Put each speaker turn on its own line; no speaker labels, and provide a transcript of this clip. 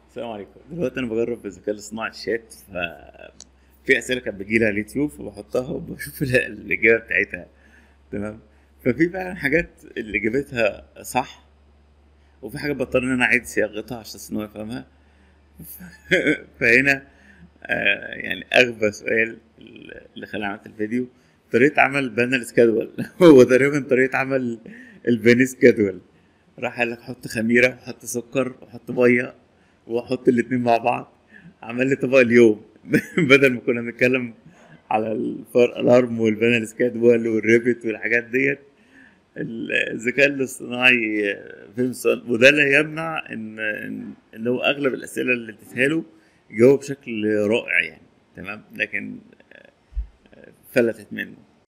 السلام عليكم دلوقتي انا بجرب بالذكاء الاصطناعي الشات ف في اسئله كانت بتجيلي على اليوتيوب فبحطها وبشوف ال- الاجابه بتاعتها تمام ففي فعلا حاجات اللي اجابتها صح وفي حاجات بضطر ان انا اعيد صياغتها عشان ان هو يفهمها فهنا آه يعني اغبى سؤال اللي خلاني عملت الفيديو طريقه عمل بانل سكادول هو تقريبا طريقه عمل الباني سكادول راح قال لك حط خميره وحط سكر وحط ميه واحط الاتنين مع بعض عمل لي طبق اليوم بدل ما كنا بنتكلم على الفار الارم والبانل سكادول والريفت والحاجات ديت الذكاء الاصطناعي فهم السؤال وده لا يمنع ان ان إن هو اغلب الاسئله اللي اديتها له جاوب بشكل رائع يعني تمام لكن فلتت منه